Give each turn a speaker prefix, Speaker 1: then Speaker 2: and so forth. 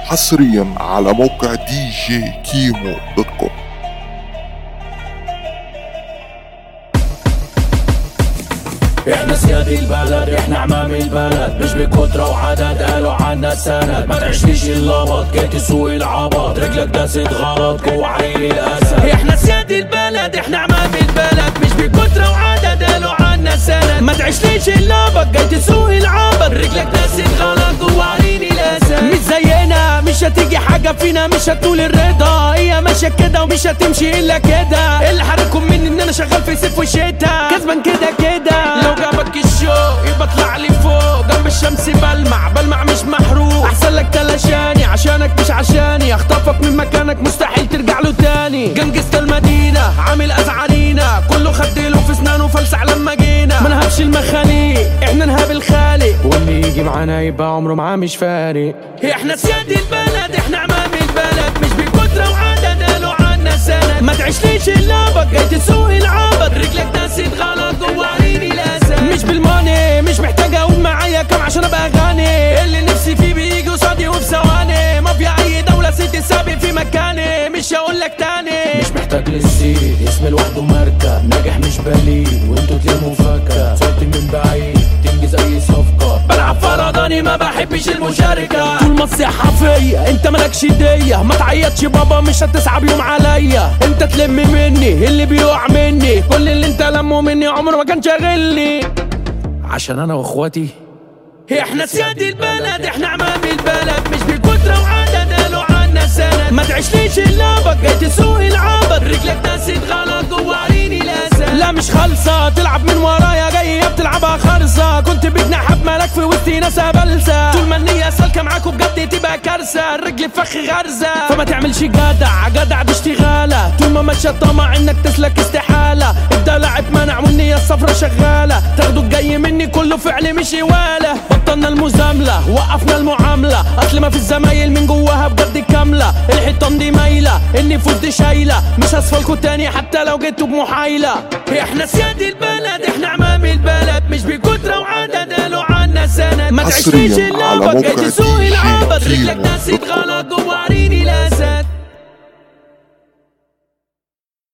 Speaker 1: حصريا على موقع دي جي كيمو دوت كوم
Speaker 2: احنا سياد البلد احنا عمام البلد مش بكترة وعدد قالوا عنا سند ما تعيشليش اللبط جيت سوق العبط رجلك داست غلط جوا عين الاسد احنا سياد البلد احنا عمام البلد مش بكترة وعدد قالوا عنا سند ما تعيشليش اللبط جيت سوق العبط رجلك داست غلط جوا عين الاسد مش زينا مش هتيجي حاجة فينا مش هتقول الرضا هي ماشية كده ومش هتمشي الا كده اللي حركم مني ان انا شغال في صيف وشتا كسبان كده كده لو جابك الشوق يبقى اطلع لي فوق جنب الشمس بلمع بلمع مش محروق احسن لك تلاشاني عشانك مش عشاني اخطفك من مكانك مستحيل ترجع له تاني جنجست المدينة عامل ازعرينا كله خدله في اسنانه فلسع لما جينا ما نهبش المخاليق احنا نهاب الخالق واللي يجي معانا يبقى عمره معاه مش فارق احنا سياد البلد احنا عمام البلد مش بكترة وعدد قالوا عنا سند ما تعيشليش اللعبة جاي تسوق العبط رجلك داست غلط جوا عيني الاسد مش بالماني مش محتاج اقول معايا كام عشان ابقى غني اللي نفسي فيه بيجي قصادي وفي ثواني مافيا اي دولة ست سابق في مكاني مش هقول لك تاني مش محتاج للسيد اسم لوحده ماركة ناجح مش بليد وانتوا تلموا فكة صوت من بعيد تنجز اي صفقة بلعب فرداني ما بحبش المشاركة طول ما الصحة فيا انت مالكش دية ما تعيطش بابا مش هتسعب يوم عليا انت تلم مني اللي بيقع مني كل اللي انت لمه مني عمره ما كان شاغلني عشان انا واخواتي احنا سياد البلد احنا عمام البلد مش بكترة وعدد قالوا عنا سند ما تعيشليش اللعبة جاي تسوق العبط رجلك داست غلط جوا عيني الاسد لا مش خالصة تلعب من ورايا جاية بتلعبها خرصة كنت بجناح مالك في وسطي ناس بلسة طول ما النية سالكة معاكوا بجد تبقى كارثة الرجل فخ غرزة فما تعملش جدع جدع دي اشتغالة طول ما ماشية طمع انك تسلك استحالة ابدا لعب منع والنية الصفرة شغالة تاخدوا الجاي مني كله فعل مش إوالة بطلنا المزاملة وقفنا المعاملة اصل ما في الزمايل من جواها بجد كاملة الحيطان دي مايلة النفوس دي شايلة مش هسفلكوا تاني حتى لو جيتوا بمحايلة احنا سياد البلد احنا عمام البلد مش بكترة وعدد قالوا عنا سند ما
Speaker 1: حصرياً
Speaker 2: تعيشليش
Speaker 1: على
Speaker 2: اللعبة
Speaker 1: موقع
Speaker 2: جاي تسوق
Speaker 1: دي جي
Speaker 2: العبط
Speaker 1: كيمو
Speaker 2: رجلك داست
Speaker 1: دوت كوم.
Speaker 2: غلط جوا